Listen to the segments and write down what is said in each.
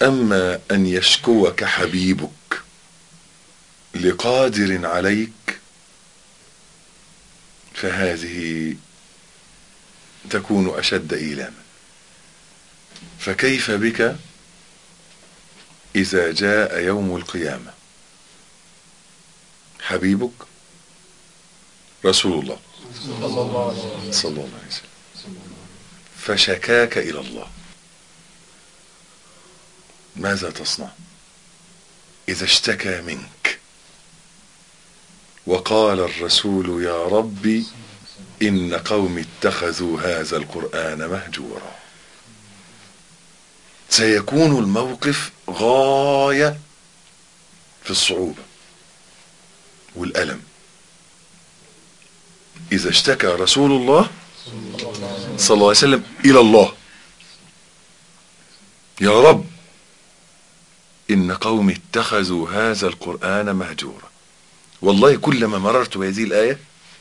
أما أن يشكوك حبيبك لقادر عليك فهذه تكون أشد إيلاما فكيف بك إذا جاء يوم القيامة حبيبك رسول الله صلى الله عليه وسلم صلى الله عليه وسلم فشكاك إلى الله ماذا تصنع إذا اشتكى منك وقال الرسول يا ربي إن قوم اتخذوا هذا القرآن مهجورا سيكون الموقف غاية في الصعوبة والألم إذا اشتكى رسول الله صلى الله عليه وسلم إلى الله يا رب إن قوم اتخذوا هذا القرآن مهجورا والله كلما مررت بهذه الآية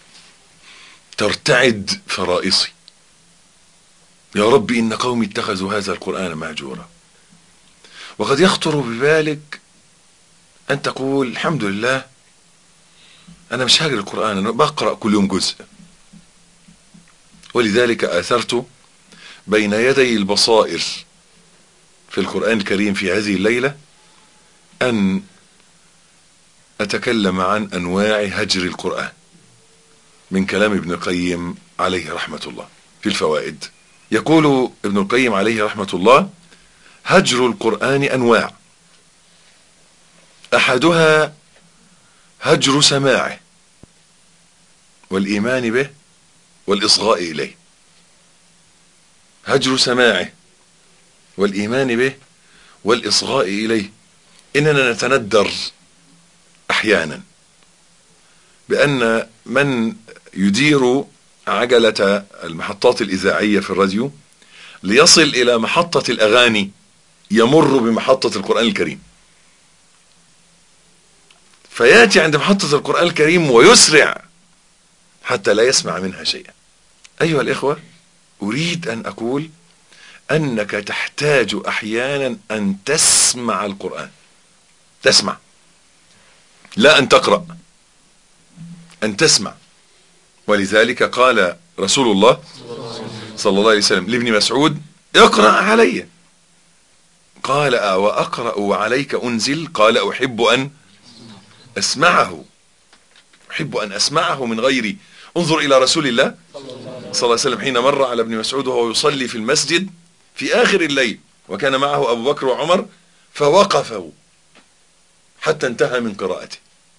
ترتعد فرائصي يا رب إن قوم اتخذوا هذا القرآن مهجورا وقد يخطر ببالك أن تقول الحمد لله أنا مش هاجر القرآن أنا بقرأ كل يوم جزء ولذلك آثرت بين يدي البصائر في القرآن الكريم في هذه الليلة أن أتكلم عن أنواع هجر القرآن من كلام ابن القيم عليه رحمة الله في الفوائد يقول ابن القيم عليه رحمة الله هجر القرآن أنواع أحدها هجر سماعه والإيمان به والإصغاء إليه هجر سماعه والإيمان به والإصغاء إليه إننا نتندر أحيانا بأن من يدير عجلة المحطات الإذاعية في الراديو ليصل إلى محطة الأغاني يمر بمحطة القرآن الكريم فيأتي عند محطة القرآن الكريم ويسرع حتى لا يسمع منها شيئا أيها الإخوة أريد أن أقول أنك تحتاج أحيانا أن تسمع القرآن تسمع لا أن تقرأ أن تسمع ولذلك قال رسول الله صلى الله عليه وسلم لابن مسعود اقرأ علي قال وأقرأ عليك أنزل قال أحب أن أسمعه أحب أن أسمعه من غيري انظر إلى رسول الله صلى الله عليه وسلم حين مر على ابن مسعود وهو يصلي في المسجد في آخر الليل وكان معه أبو بكر وعمر فوقفوا حتى انتهى من قراءته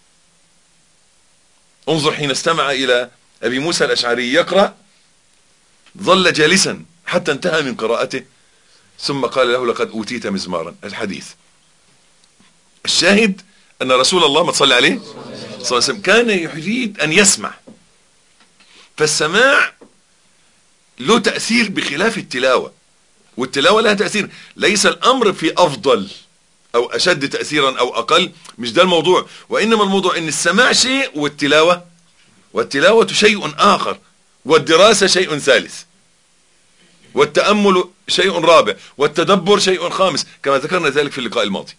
انظر حين استمع إلى أبي موسى الأشعري يقرأ ظل جالسا حتى انتهى من قراءته ثم قال له لقد أوتيت مزمارا الحديث الشاهد أن رسول الله ما تصلي عليه صلى الله عليه وسلم كان يريد أن يسمع فالسماع له تأثير بخلاف التلاوة والتلاوة لها تأثير ليس الأمر في أفضل أو أشد تأثيرا أو أقل مش ده الموضوع وإنما الموضوع أن السماع شيء والتلاوة والتلاوة شيء آخر والدراسة شيء ثالث والتأمل شيء رابع والتدبر شيء خامس كما ذكرنا ذلك في اللقاء الماضي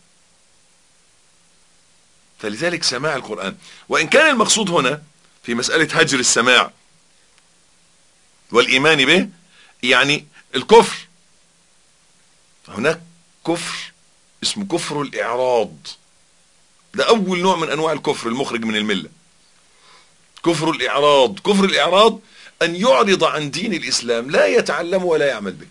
فلذلك سماع القرآن وإن كان المقصود هنا في مسألة هجر السماع والإيمان به يعني الكفر هناك كفر اسمه كفر الإعراض ده أول نوع من أنواع الكفر المخرج من الملة كفر الإعراض كفر الإعراض أن يعرض عن دين الإسلام لا يتعلم ولا يعمل به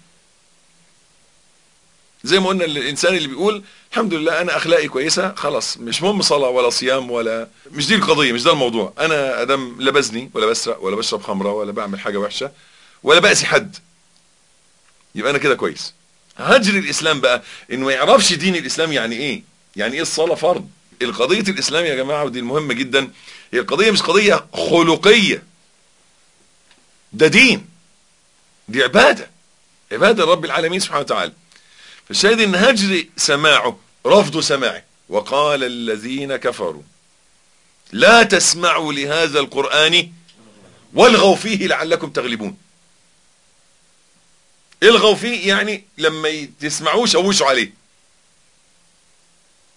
زي ما قلنا الإنسان اللي بيقول الحمد لله أنا أخلاقي كويسة خلاص مش مهم صلاة ولا صيام ولا مش دي القضية مش ده الموضوع أنا أدم لا بزني ولا بسرق ولا بشرب خمرة ولا بعمل حاجة وحشة ولا بأذي حد يبقى أنا كده كويس هجر الإسلام بقى إنه ما يعرفش دين الإسلام يعني إيه يعني إيه الصلاة فرض القضية الإسلام يا جماعة ودي المهمة جدا هي القضية مش قضية خلقية ده دين دي عبادة عبادة رب العالمين سبحانه وتعالى فالشاهد ان هجر سماعه رفض سماعه وقال الذين كفروا لا تسمعوا لهذا القرآن والغوا فيه لعلكم تغلبون الغوا فيه يعني لما تسمعوه شوشوا عليه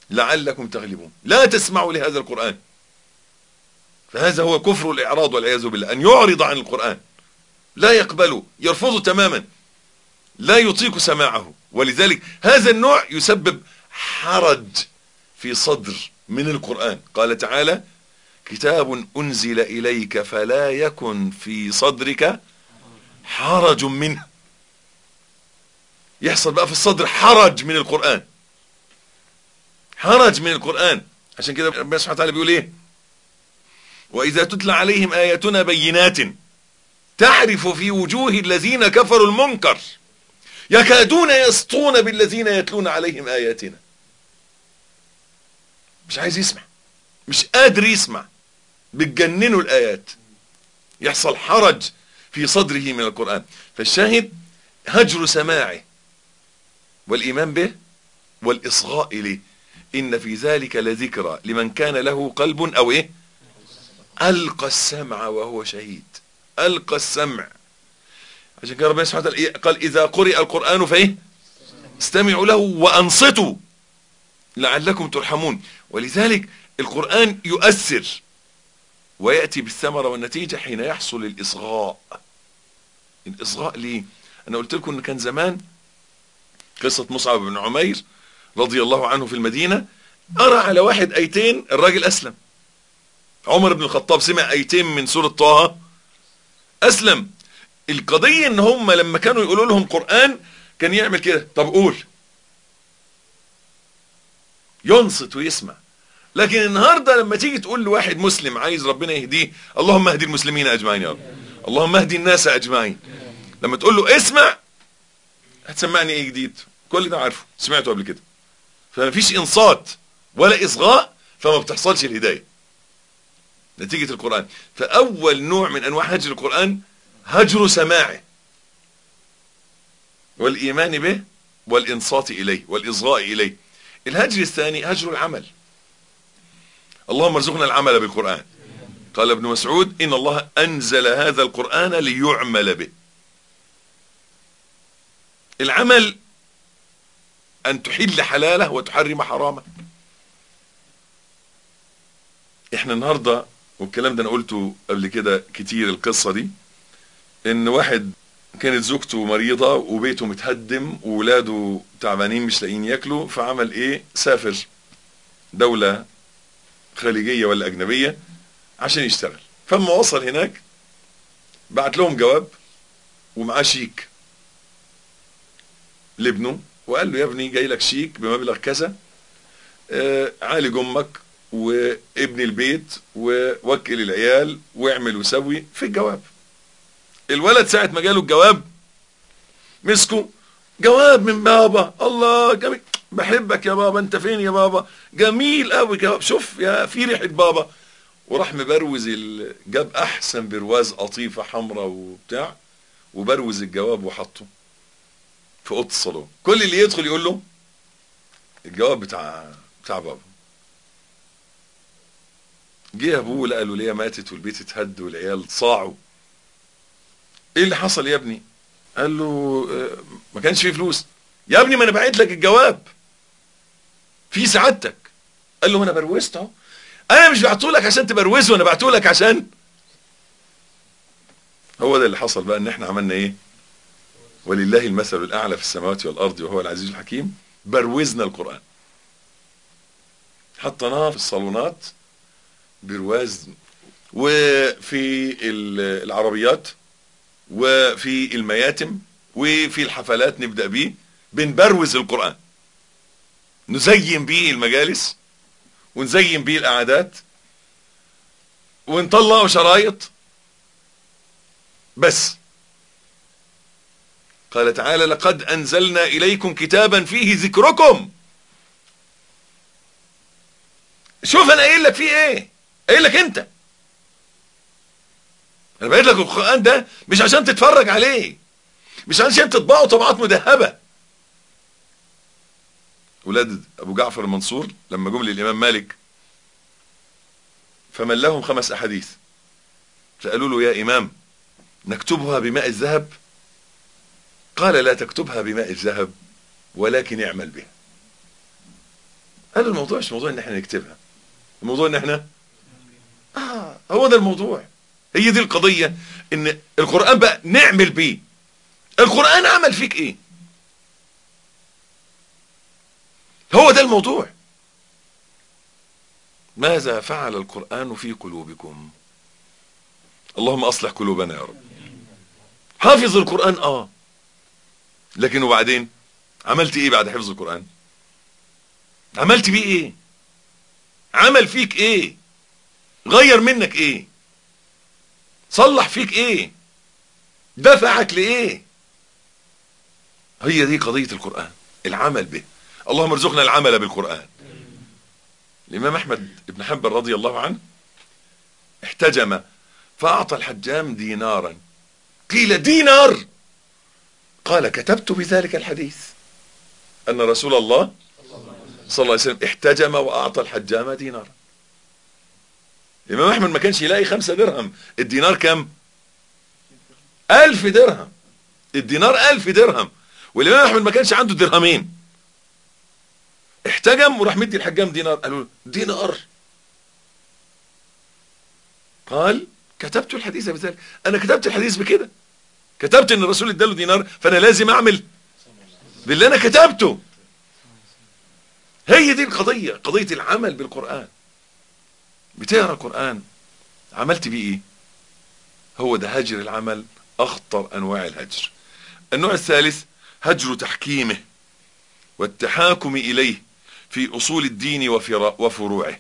لعلكم تغلبون لا تسمعوا لهذا القرآن فهذا هو كفر الإعراض والعياذ بالله أن يعرض عن القرآن لا يقبله يرفضه تماما لا يطيق سماعه ولذلك هذا النوع يسبب حرج في صدر من القرآن قال تعالى كتاب أنزل إليك فلا يكن في صدرك حرج منه يحصل بقى في الصدر حرج من القرآن حرج من القرآن عشان كده ربنا سبحانه وتعالى بيقول ايه وإذا تتلى عليهم آياتنا بينات تعرف في وجوه الذين كفروا المنكر يكادون يسطون بالذين يتلون عليهم آياتنا مش عايز يسمع مش قادر يسمع بتجننوا الآيات يحصل حرج في صدره من القرآن فالشاهد هجر سماعه والإيمان به والإصغاء إليه إن في ذلك لذكرى لمن كان له قلب أو إيه ألقى السمع وهو شهيد ألقى السمع عشان كده ربنا سبحانه وتعالى قال إذا قرئ القرآن فإيه استمعوا له وأنصتوا لعلكم ترحمون ولذلك القرآن يؤثر ويأتي بالثمرة والنتيجة حين يحصل الإصغاء الإصغاء ليه أنا قلت لكم أن كان زمان قصة مصعب بن عمير رضي الله عنه في المدينة أرى على واحد أيتين الراجل أسلم عمر بن الخطاب سمع أيتين من سورة طه أسلم القضية ان هم لما كانوا يقولوا لهم قرآن كان يعمل كده طب قول ينصت ويسمع لكن النهاردة لما تيجي تقول لواحد مسلم عايز ربنا يهديه اللهم اهدي المسلمين اجمعين يا رب اللهم اهدي الناس اجمعين لما تقول له اسمع هتسمعني ايه جديد كل ده عارفه سمعته قبل كده فما فيش انصات ولا اصغاء فما بتحصلش الهداية نتيجة القرآن فاول نوع من انواع هجر القرآن هجر سماعه والإيمان به والإنصات إليه والإصغاء إليه الهجر الثاني هجر العمل اللهم ارزقنا العمل بالقرآن قال ابن مسعود إن الله أنزل هذا القرآن ليعمل به العمل أن تحل حلاله وتحرم حرامه احنا النهاردة والكلام ده انا قلته قبل كده كتير القصة دي ان واحد كانت زوجته مريضة وبيته متهدم وولاده تعبانين مش لاقيين ياكلوا فعمل ايه سافر دولة خليجية ولا اجنبية عشان يشتغل فلما وصل هناك بعت لهم جواب ومعاه شيك لابنه وقال له يا ابني جاي لك شيك بمبلغ كذا آه عالج امك وابني البيت ووكل العيال واعمل وسوي في الجواب الولد ساعة ما جاله الجواب مسكه جواب من بابا الله جميل بحبك يا بابا انت فين يا بابا جميل قوي جواب شوف يا في ريحة بابا وراح مبروز ال... جاب احسن برواز قطيفة حمراء وبتاع وبروز الجواب وحطه في اوضه الصالون كل اللي يدخل يقول له الجواب بتاع بتاع بابا جه ابوه لقى له ليه ماتت والبيت اتهد والعيال صاعوا ايه اللي حصل يا ابني قال له اه ما كانش فيه فلوس يا ابني ما انا بعت لك الجواب في سعادتك قال له انا بروزت اهو انا مش بعته لك عشان تبروزه انا بعته لك عشان هو ده اللي حصل بقى ان احنا عملنا ايه ولله المثل الاعلى في السماوات والارض وهو العزيز الحكيم بروزنا القران حطيناه في الصالونات برواز وفي العربيات وفي المياتم وفي الحفلات نبدأ بيه بنبروز القرآن نزين بيه المجالس ونزين بيه القعدات ونطلع شرايط بس قال تعالى لقد أنزلنا إليكم كتابا فيه ذكركم شوف أنا قايل لك فيه إيه قايل لك أنت انا بقيت لك القرآن ده مش عشان تتفرج عليه مش عشان تطبعه طبعات مدهبة ولاد ابو جعفر المنصور لما جم للامام مالك فمن لهم خمس احاديث فقالوا له يا امام نكتبها بماء الذهب قال لا تكتبها بماء الذهب ولكن اعمل بها قال الموضوع مش موضوع ان احنا نكتبها الموضوع ان احنا اه هو ده الموضوع هي دي القضية ان القرآن بقى نعمل بيه القرآن عمل فيك ايه هو ده الموضوع ماذا فعل القرآن في قلوبكم اللهم اصلح قلوبنا يا رب حافظ القرآن اه لكن وبعدين عملت ايه بعد حفظ القرآن عملت بيه ايه عمل فيك ايه غير منك ايه صلح فيك ايه دفعك لايه هي دي قضية القرآن العمل به اللهم ارزقنا العمل بالقرآن الامام احمد بن حنبل رضي الله عنه احتجم فاعطى الحجام دينارا قيل دينار قال كتبت بذلك الحديث ان رسول الله صلى الله عليه وسلم احتجم واعطى الحجام دينارا الامام احمد ما كانش يلاقي خمسة درهم الدينار كم الف درهم الدينار الف درهم والامام احمد ما كانش عنده درهمين احتجم وراح مدي الحجام دينار قالوا له دينار قال كتبت الحديث بذلك انا كتبت الحديث بكده كتبت ان الرسول اداله دينار فانا لازم اعمل باللي انا كتبته هي دي القضية قضية العمل بالقرآن بتقرأ القرآن عملت بيه ايه هو ده هجر العمل اخطر انواع الهجر النوع الثالث هجر تحكيمه والتحاكم اليه في اصول الدين وفروعه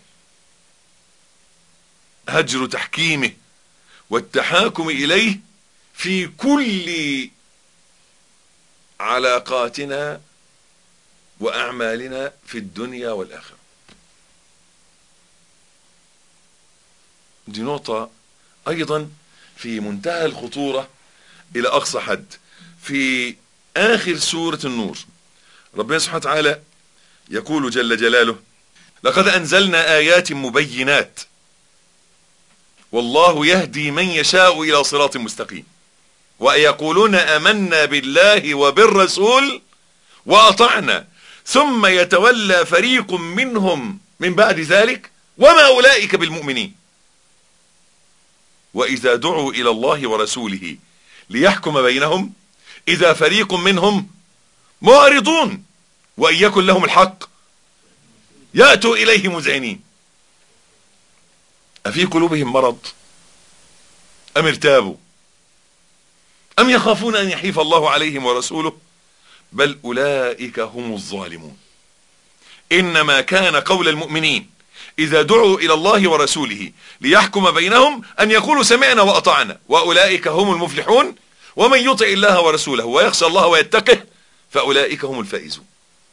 هجر تحكيمه والتحاكم اليه في كل علاقاتنا واعمالنا في الدنيا والاخره دي نقطة ايضا في منتهى الخطورة الى اقصى حد في اخر سورة النور ربنا سبحانه وتعالى يقول جل جلاله لقد انزلنا ايات مبينات والله يهدي من يشاء الى صراط مستقيم ويقولون امنا بالله وبالرسول واطعنا ثم يتولى فريق منهم من بعد ذلك وما اولئك بالمؤمنين واذا دعوا الى الله ورسوله ليحكم بينهم اذا فريق منهم معرضون وان يكن لهم الحق ياتوا اليه مذعنين افي قلوبهم مرض ام ارتابوا ام يخافون ان يحيف الله عليهم ورسوله بل اولئك هم الظالمون انما كان قول المؤمنين اذا دعوا الى الله ورسوله ليحكم بينهم ان يقولوا سمعنا واطعنا واولئك هم المفلحون ومن يطع الله ورسوله ويخشى الله ويتقه فاولئك هم الفائزون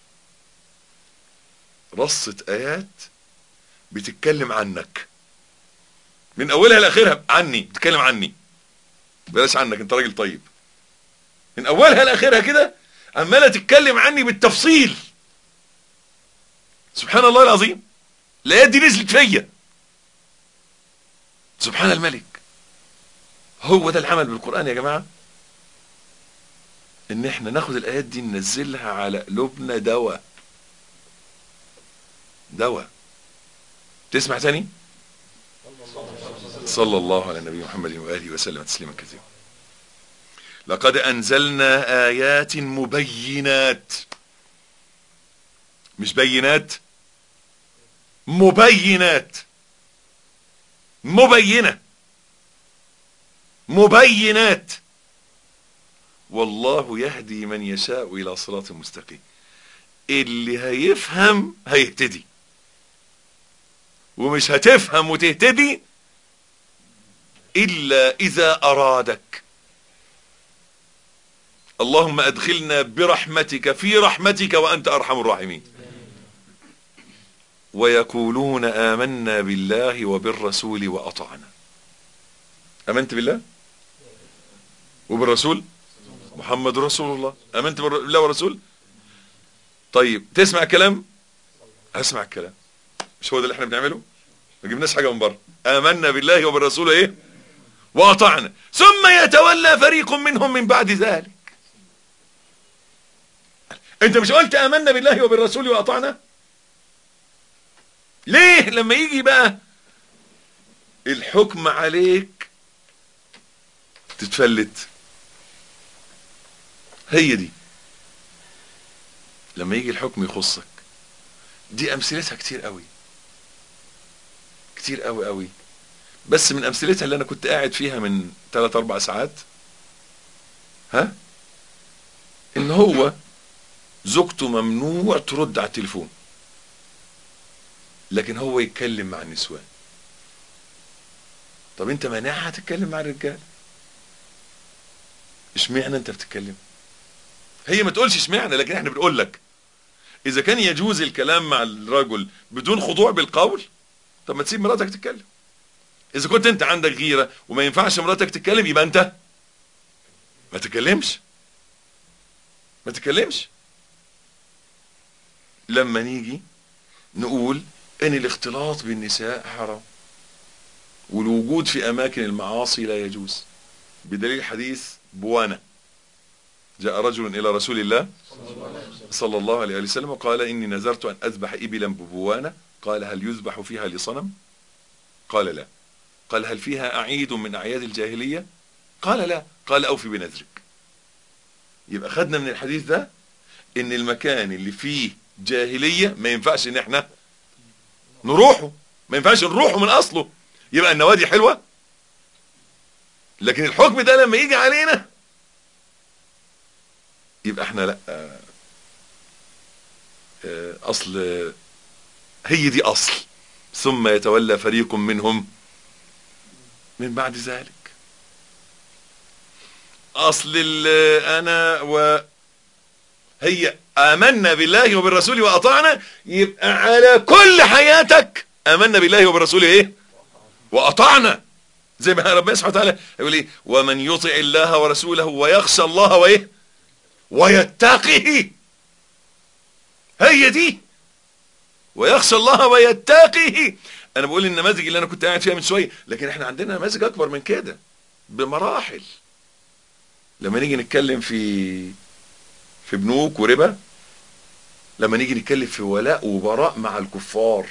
رصة ايات بتتكلم عنك من اولها لاخرها عني بتتكلم عني بلاش عنك انت راجل طيب من اولها لاخرها كده عماله تتكلم عني بالتفصيل سبحان الله العظيم الايات دي نزلت فيا سبحان الملك هو ده العمل بالقران يا جماعه ان احنا ناخد الايات دي ننزلها على قلوبنا دواء دواء تسمع تاني صلى الله على النبي محمد واله وسلم تسليما كثيرا لقد انزلنا ايات مبينات مش بينات مبينات مبينة مبينات والله يهدي من يشاء الى صراط مستقيم اللي هيفهم هيهتدي ومش هتفهم وتهتدي الا اذا ارادك اللهم ادخلنا برحمتك في رحمتك وانت ارحم الراحمين ويقولون آمنا بالله وبالرسول وأطعنا أمنت بالله وبالرسول محمد رسول الله أمنت بالله والرسول طيب تسمع كلام أسمع الكلام مش هو ده اللي احنا بنعمله ما جبناش حاجة من بره آمنا بالله وبالرسول ايه وأطعنا ثم يتولى فريق منهم من بعد ذلك انت مش قلت آمنا بالله وبالرسول وأطعنا ليه لما يجي بقى الحكم عليك تتفلت هي دي لما يجي الحكم يخصك دي امثلتها كتير قوي كتير قوي قوي بس من امثلتها اللي انا كنت قاعد فيها من 3 4 ساعات ها ان هو زوجته ممنوع ترد على التليفون لكن هو يتكلم مع النسوان طب انت مانعها تتكلم مع الرجال اشمعنى انت بتتكلم هي ما تقولش اشمعنى لكن احنا بنقول لك اذا كان يجوز الكلام مع الرجل بدون خضوع بالقول طب ما تسيب مراتك تتكلم اذا كنت انت عندك غيرة وما ينفعش مراتك تتكلم يبقى انت ما تتكلمش ما تتكلمش لما نيجي نقول ان الاختلاط بالنساء حرام والوجود في اماكن المعاصي لا يجوز بدليل حديث بوانا جاء رجل الى رسول الله صلى الله عليه وسلم وقال اني نذرت ان اذبح ابلا ببوانا قال هل يذبح فيها لصنم قال لا قال هل فيها اعيد من اعياد الجاهليه قال لا قال اوفي بنذرك يبقى خدنا من الحديث ده ان المكان اللي فيه جاهليه ما ينفعش ان احنا نروحه ما ينفعش نروحه من اصله يبقى النوادي حلوه لكن الحكم ده لما يجي علينا يبقى احنا لا آه، آه، اصل هي دي اصل ثم يتولى فريق منهم من بعد ذلك اصل ال- انا و هي امنا بالله وبالرسول واطعنا يبقى على كل حياتك امنا بالله وبالرسول ايه واطعنا زي ما ربنا سبحانه وتعالى يقول ايه ومن يطع الله ورسوله ويخشى الله وايه ويتقيه هي دي ويخشى الله ويتقيه انا بقول النماذج اللي انا كنت قاعد فيها من شويه لكن احنا عندنا نماذج اكبر من كده بمراحل لما نيجي نتكلم في في بنوك وربا لما نيجي نتكلم في ولاء وبراء مع الكفار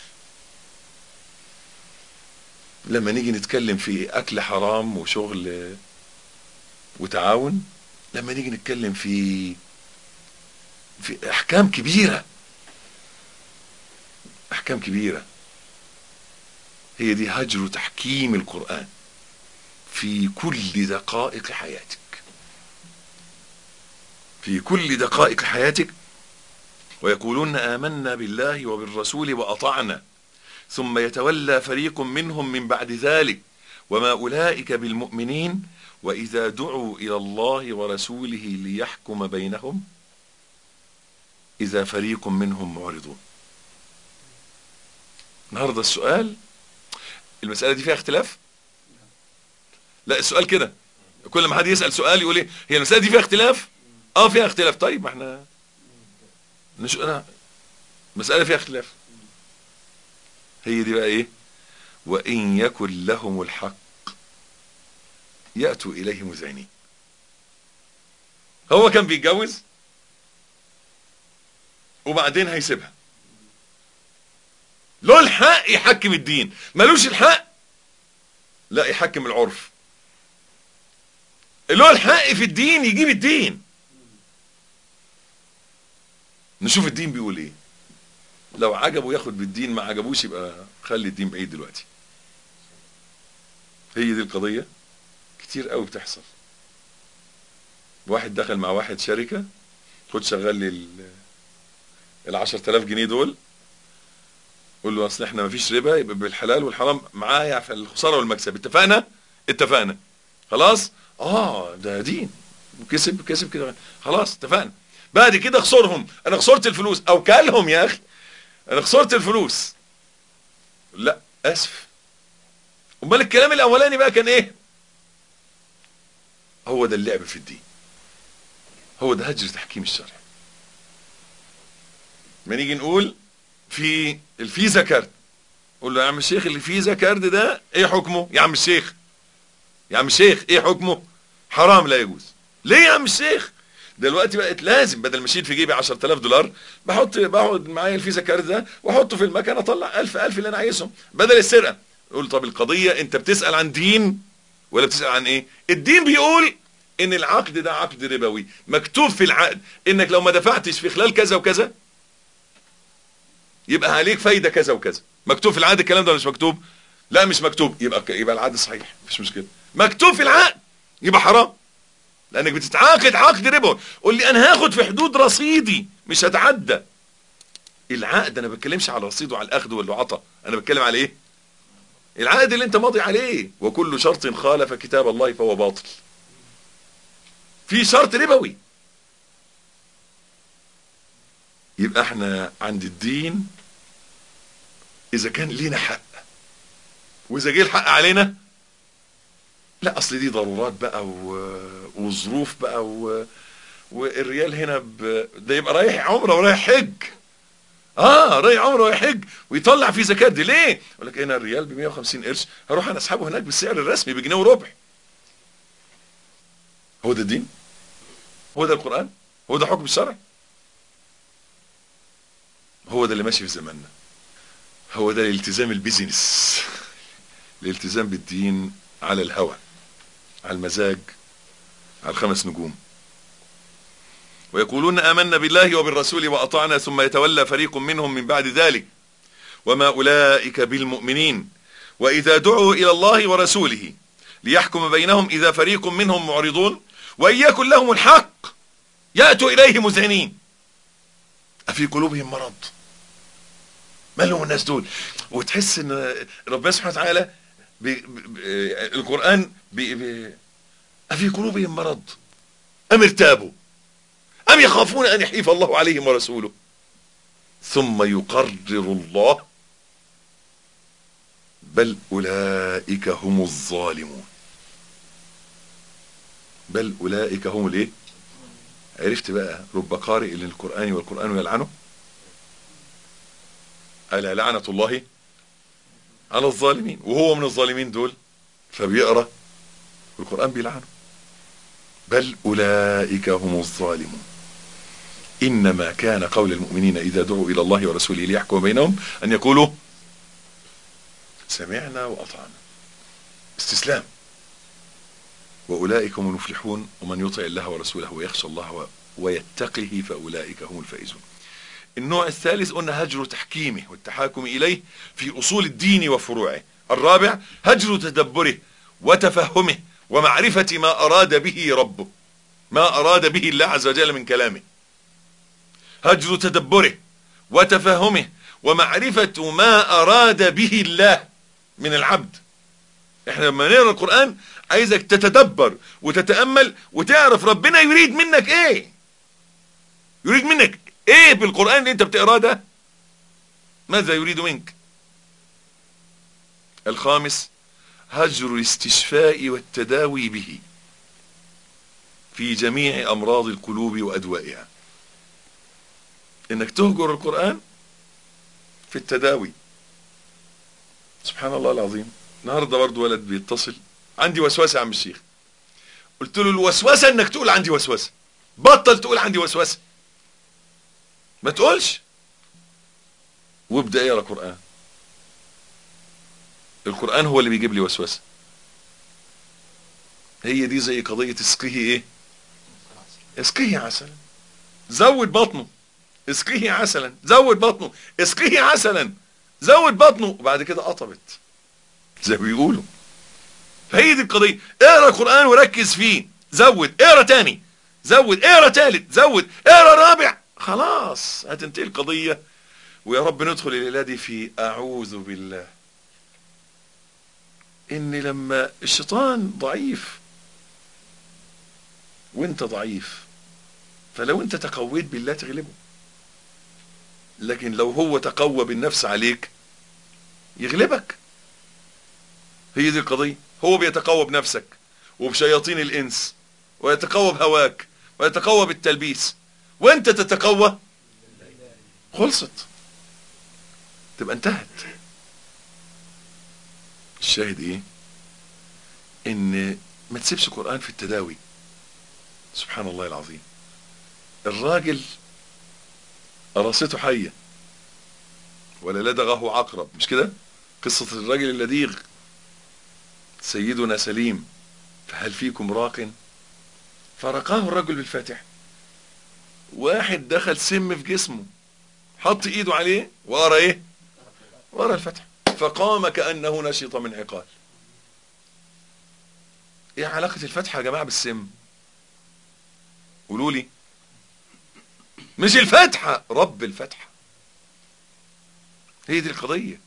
لما نيجي نتكلم في اكل حرام وشغل وتعاون لما نيجي نتكلم في في احكام كبيره احكام كبيره هي دي هجر تحكيم القران في كل دقائق حياتك في كل دقائق حياتك ويقولون آمنا بالله وبالرسول وأطعنا ثم يتولى فريق منهم من بعد ذلك وما أولئك بالمؤمنين وإذا دعوا إلى الله ورسوله ليحكم بينهم إذا فريق منهم معرضون النهاردة السؤال المسألة دي فيها اختلاف لا السؤال كده كل ما حد يسأل سؤال يقول ايه هي المسألة دي فيها اختلاف اه فيها اختلاف طيب ما احنا نش... أنا... مسألة فيها اختلاف هي دي بقى ايه وإن يكن لهم الحق يأتوا إليه مذعنين هو كان بيتجوز وبعدين هيسيبها له الحق يحكم الدين ملوش الحق لا يحكم العرف له الحق في الدين يجيب الدين نشوف الدين بيقول ايه لو عجبه ياخد بالدين ما عجبوش يبقى خلي الدين بعيد دلوقتي هي دي القضية كتير قوي بتحصل واحد دخل مع واحد شركة خد شغل لي ال- العشر تلاف جنيه دول قول له اصل احنا مفيش ربا يبقى بالحلال والحرام معايا في الخسارة والمكسب اتفقنا اتفقنا خلاص اه ده دين كسب كسب كده خلاص اتفقنا بعد كده اخسرهم انا خسرت الفلوس او كلهم يا اخي انا خسرت الفلوس لا اسف امال الكلام الاولاني بقى كان ايه هو ده اللعب في الدين هو ده هجر تحكيم الشرع ما نيجي نقول في الفيزا كارد قول له يا عم الشيخ اللي فيزا كارد ده ايه حكمه يا عم الشيخ يا عم الشيخ ايه حكمه حرام لا يجوز ليه يا عم الشيخ دلوقتي بقت لازم بدل ما اشيل في جيبي 10000 دولار بحط بقعد معايا الفيزا كارد ده واحطه في المكان اطلع 1000 1000 اللي انا عايزهم بدل السرقه قول طب القضيه انت بتسال عن دين ولا بتسال عن ايه الدين بيقول ان العقد ده عقد ربوي مكتوب في العقد انك لو ما دفعتش في خلال كذا وكذا يبقى عليك فايده كذا وكذا مكتوب في العقد الكلام ده ولا مش مكتوب لا مش مكتوب يبقى يبقى العقد صحيح مفيش مشكله مكتوب في العقد يبقى حرام لانك بتتعاقد عقد ربا قول لي انا هاخد في حدود رصيدي مش هتعدى العقد انا ما بتكلمش على الرصيد وعلى الاخذ والعطاء انا بتكلم على ايه العقد اللي انت ماضي عليه وكل شرط خالف كتاب الله فهو باطل في شرط ربوي يبقى احنا عند الدين اذا كان لينا حق واذا جه الحق علينا لا اصل دي ضرورات بقى و... وظروف بقى و... والريال هنا ب... ده يبقى رايح عمره ورايح حج اه رايح عمره ورايح حج ويطلع في زكاه دي ليه يقول لك هنا الريال ب 150 قرش هروح انا اسحبه هناك بالسعر الرسمي بجنيه وربع هو ده الدين هو ده القران هو ده حكم الشرع هو ده اللي ماشي في زماننا هو ده الالتزام البيزنس الالتزام بالدين على الهوى على المزاج على الخمس نجوم ويقولون آمنا بالله وبالرسول وأطعنا ثم يتولى فريق منهم من بعد ذلك وما أولئك بالمؤمنين وإذا دعوا إلى الله ورسوله ليحكم بينهم إذا فريق منهم معرضون وإن يكن لهم الحق يأتوا إليه مذعنين أفي قلوبهم مرض ما لهم الناس دول وتحس ان ربنا سبحانه وتعالى بي بي القرآن بي بي أفي قلوبهم مرض أم ارتابوا أم يخافون أن يحيف الله عليهم ورسوله ثم يقرر الله بل أولئك هم الظالمون بل أولئك هم الايه عرفت بقى رب قارئ للقرآن والقرآن يلعنه ألا لعنة الله على الظالمين وهو من الظالمين دول فبيقرأ القرآن بيلعنه بل أولئك هم الظالمون إنما كان قول المؤمنين إذا دعوا إلى الله ورسوله ليحكم بينهم أن يقولوا سمعنا وأطعنا استسلام وأولئك هم المفلحون ومن يطع الله ورسوله ويخشى الله ويتقه فأولئك هم الفائزون النوع الثالث قلنا هجر تحكيمه والتحاكم إليه في أصول الدين وفروعه الرابع هجر تدبره وتفهمه ومعرفة ما أراد به ربه ما أراد به الله عز وجل من كلامه هجر تدبره وتفهمه ومعرفة ما أراد به الله من العبد احنا لما نقرأ القرآن عايزك تتدبر وتتأمل وتعرف ربنا يريد منك ايه يريد منك ايه بالقرآن اللي انت بتقراه ده ماذا يريد منك الخامس هجر الاستشفاء والتداوي به في جميع امراض القلوب وادوائها انك تهجر القرآن في التداوي سبحان الله العظيم النهارده برضه ولد بيتصل عندي وسوسه يا عم الشيخ قلت له الوسوسه انك تقول عندي وسوسه بطل تقول عندي وسوسه ما تقولش وابدا اقرا قران القران هو اللي بيجيب لي وسوسه هي دي زي قضيه اسقيه ايه اسقيه عسلا زود بطنه اسقيه عسلا زود بطنه اسقيه عسلا زود بطنه وبعد كده قطبت زي ما بيقولوا فهي دي القضيه اقرا القران وركز فيه زود اقرا تاني زود اقرا تالت زود اقرا رابع خلاص هتنتهي القضيه ويا رب ندخل الليله دي في اعوذ بالله ان لما الشيطان ضعيف وانت ضعيف فلو انت تقويت بالله تغلبه لكن لو هو تقوى بالنفس عليك يغلبك هي دي القضية هو بيتقوى بنفسك وبشياطين الإنس ويتقوى بهواك ويتقوى بالتلبيس وانت تتقوى خلصت تبقى انتهت الشاهد ايه ان ما تسيبش قرآن في التداوي سبحان الله العظيم الراجل قرصته حية ولا لدغه عقرب مش كده قصة الراجل اللديغ سيدنا سليم فهل فيكم راق فرقاه الرجل بالفاتح واحد دخل سم في جسمه حط ايده عليه وقرا ايه وقرا الفتح فقام كانه نشط من عقال ايه علاقه الفتح يا جماعه بالسم قولوا لي مش الفتحه رب الفتحه هي دي القضيه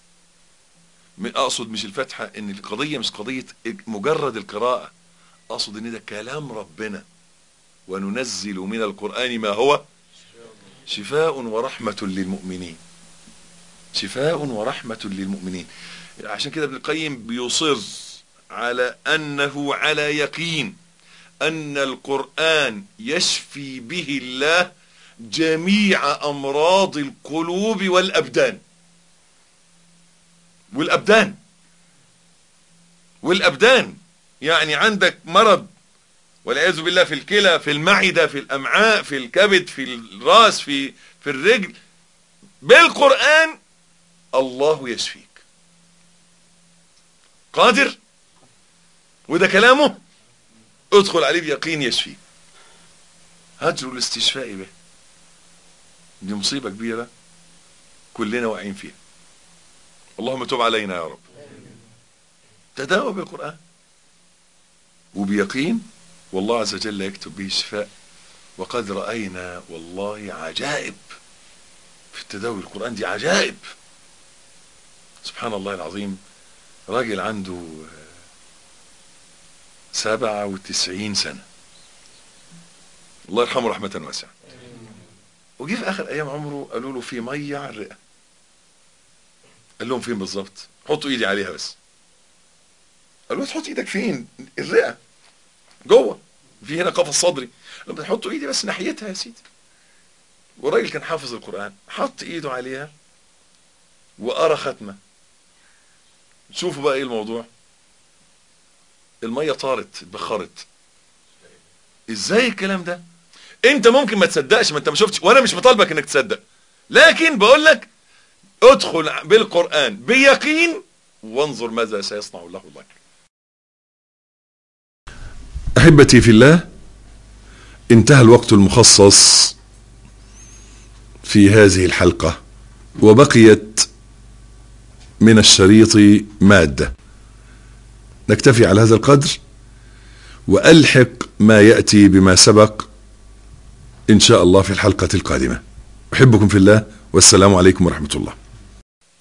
اقصد مش الفتحه ان القضيه مش قضيه مجرد القراءه اقصد ان ده كلام ربنا وننزل من القران ما هو شفاء ورحمه للمؤمنين شفاء ورحمه للمؤمنين عشان كده ابن القيم بيصر على انه على يقين ان القران يشفي به الله جميع امراض القلوب والابدان والابدان والابدان يعني عندك مرض والعياذ بالله في الكلى في المعده في الامعاء في الكبد في الراس في في الرجل بالقران الله يشفيك قادر وده كلامه ادخل عليه بيقين يشفيك هجر الاستشفاء به دي مصيبه كبيره كلنا واقعين فيها اللهم تب علينا يا رب تداوى بالقرآن وبيقين والله عز وجل يكتب به الشفاء وقد رأينا والله عجائب في التداوي القرآن دي عجائب سبحان الله العظيم راجل عنده سبعة وتسعين سنة الله يرحمه رحمة واسعة وجي في آخر أيام عمره قالوا له في مية على الرئة قال لهم فين بالظبط حطوا ايدي عليها بس قالوا تحط ايدك فين الرئه جوه في هنا قفص صدري لما تحطوا ايدي بس ناحيتها يا سيدي والراجل كان حافظ القران حط ايده عليها وقرا ختمه شوفوا بقى ايه الموضوع الميه طارت اتبخرت ازاي الكلام ده انت ممكن ما تصدقش ما انت ما شفتش وانا مش مطالبك انك تصدق لكن بقول لك ادخل بالقرآن بيقين وانظر ماذا سيصنع الله لك أحبتي في الله انتهى الوقت المخصص في هذه الحلقة وبقيت من الشريط مادة نكتفي على هذا القدر وألحق ما يأتي بما سبق إن شاء الله في الحلقة القادمة أحبكم في الله والسلام عليكم ورحمة الله